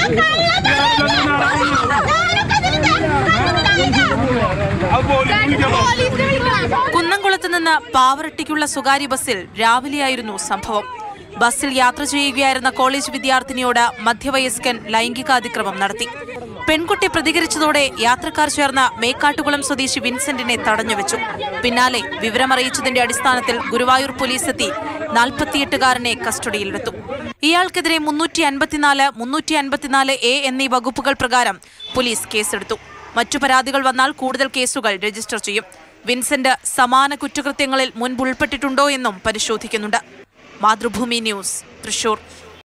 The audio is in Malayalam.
കുന്നംകുളത്ത് നിന്ന് പാവറട്ടിക്കുള്ള സ്വകാര്യ ബസ്സിൽ രാവിലെയായിരുന്നു സംഭവം ബസ്സിൽ യാത്ര ചെയ്യുകയായിരുന്ന കോളേജ് വിദ്യാർത്ഥിനിയോട് മധ്യവയസ്കൻ ലൈംഗികാതിക്രമം നടത്തി പെൺകുട്ടി പ്രതികരിച്ചതോടെ യാത്രക്കാർ ചേർന്ന മേക്കാട്ടുകുളം സ്വദേശി വിൻസെന്റിനെ തടഞ്ഞുവെച്ചു പിന്നാലെ വിവരമറിയിച്ചതിന്റെ അടിസ്ഥാനത്തിൽ ഗുരുവായൂർ പോലീസ് എത്തി നാൽപ്പത്തിയെട്ടുകാരനെ കസ്റ്റഡിയിലെടുത്തു ഇയാൾക്കെതിരെ മുന്നൂറ്റി അൻപത്തിനാല് മുന്നൂറ്റി അൻപത്തിനാല് എ എന്നീ വകുപ്പുകൾ പ്രകാരം പോലീസ് കേസെടുത്തു മറ്റു പരാതികൾ വന്നാൽ കൂടുതൽ കേസുകൾ രജിസ്റ്റർ ചെയ്യും വിൻസെന്റ് സമാന കുറ്റകൃത്യങ്ങളിൽ മുൻപ് ഉൾപ്പെട്ടിട്ടുണ്ടോ എന്നും പരിശോധിക്കുന്നുണ്ട് മാതൃഭൂമി ന്യൂസ് തൃശൂർ